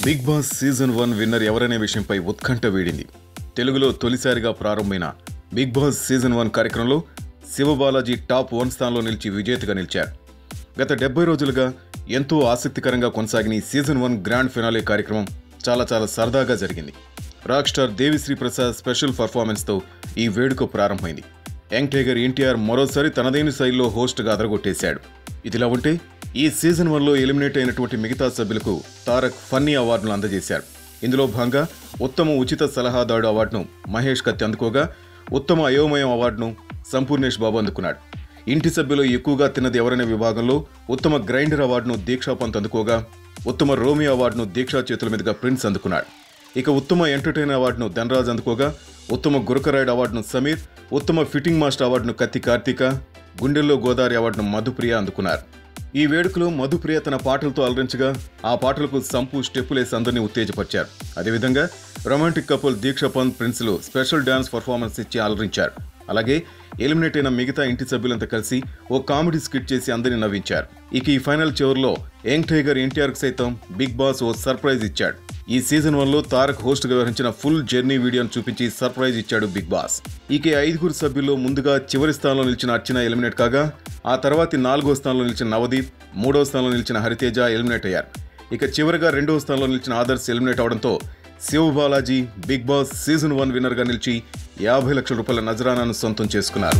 Big Boss season one winner ఎవరనే విషయంపై ఉత్కంఠ వీడింది తెలుగులో తొలిసారిగా ప్రారంభమైన బిగ్ బాస్ సీజన్ వన్ కార్యక్రమంలో శివబాలాజీ టాప్ వన్ స్థానంలో నిలిచి విజేతగా నిలిచారు గత డెబ్బై రోజులుగా ఎంతో ఆసక్తికరంగా కొనసాగిన ఈ సీజన్ వన్ గ్రాండ్ ఫినాలే కార్యక్రమం చాలా చాలా సరదాగా జరిగింది rock star Devi Sri Prasad special పర్ఫార్మెన్స్తో ఈ వేడుక ప్రారంభమైంది యంగ్ టైగర్ ఎన్టీఆర్ మరోసారి తనదైన శైలిలో హోస్ట్గా అదరగొట్టేశాడు ఇదిలా ఉంటే ఈ సీజన్ వన్లో ఎలిమినేట్ అయినటువంటి మిగతా సభ్యులకు తారక్ ఫన్నీ అవార్డును అందజేశారు ఇందులో భాగంగా ఉత్తమ ఉచిత సలహాదారు అవార్డును మహేష్ కత్తి అందుకోగా ఉత్తమ అయోమయం అవార్డును సంపూర్ణేష్ బాబు అందుకున్నాడు ఇంటి సభ్యులు ఎక్కువగా తిన్నది ఎవరనే విభాగంలో ఉత్తమ గ్రైండర్ అవార్డును దీక్షా పంత్ అందుకోగా ఉత్తమ రోమి అవార్డును దీక్షా చేతుల మీదుగా ప్రిన్స్ అందుకున్నాడు ఇక ఉత్తమ ఎంటర్టైనర్ అవార్డును ధనరాజ్ అందుకోగా ఉత్తమ గురకరాయుడు అవార్డును సమీర్ ఉత్తమ ఫిట్టింగ్ మాస్టర్ అవార్డును కత్తి కార్తీక గుండెల్లో గోదావరి అవార్డును మధుప్రియ అందుకున్నారు ఈ వేడుకలో మధుప్రియ తన పాటలతో అలరించగా ఆ పాటలకు సంపు స్టెప్పులేసి అందరినీ ఉత్తేజపరిచారు అదేవిధంగా రొమాంటిక్ కపుల్ దీక్ష పంత్ ప్రిన్స్లు స్పెషల్ డాన్స్ పర్ఫార్మెన్స్ ఇచ్చి అలరించారు అలాగే ఎలిమినేట్ అయిన మిగతా ఇంటి సభ్యులంతా కలిసి ఓ కామెడీ స్కిట్ చేసి అందరినీ నవ్వించారు ఇక ఈ ఫైనల్ చివరిలో యంగ్ టైగర్ ఎన్టీఆర్ సైతం బిగ్ బాస్ ఓ సర్ప్రైజ్ ఇచ్చాడు ఈ సీజన్ వన్ లో తారక్ హోస్ట్ గా వ్యవహరించిన ఫుల్ జర్నీ వీడియోను చూపించి సర్ప్రైజ్ ఇచ్చాడు బిగ్ బాస్ ఇక ఈ ఐదుగురు సభ్యుల్లో ముందుగా చివరి స్థానంలో నిలిచిన అర్చన ఎలిమినేట్ కాగా ఆ తర్వాతి నాలుగో స్థానంలో నిలిచిన నవదీప్ మూడో స్థానంలో నిలిచిన హరితేజ ఎలిమినేట్ అయ్యారు ఇక చివరిగా రెండవ స్థానంలో నిలిచిన ఆదర్శ్ ఎలిమినేట్ అవడంతో Siva Balaji Bigg Boss season one winner గా నిలిచి యాభై లక్షల రూపాయల నజరానాను సొంతం చేసుకున్నారు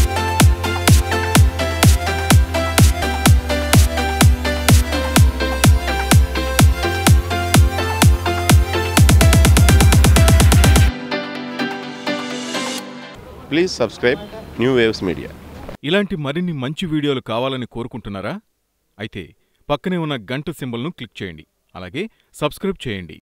Please subscribe New Waves Media. ఇలాంటి మరిన్ని మంచి వీడియోలు కావాలని కోరుకుంటున్నారా అయితే పక్కనే ఉన్న గంట సింబల్ను క్లిక్ చేయండి అలాగే సబ్స్క్రైబ్ చేయండి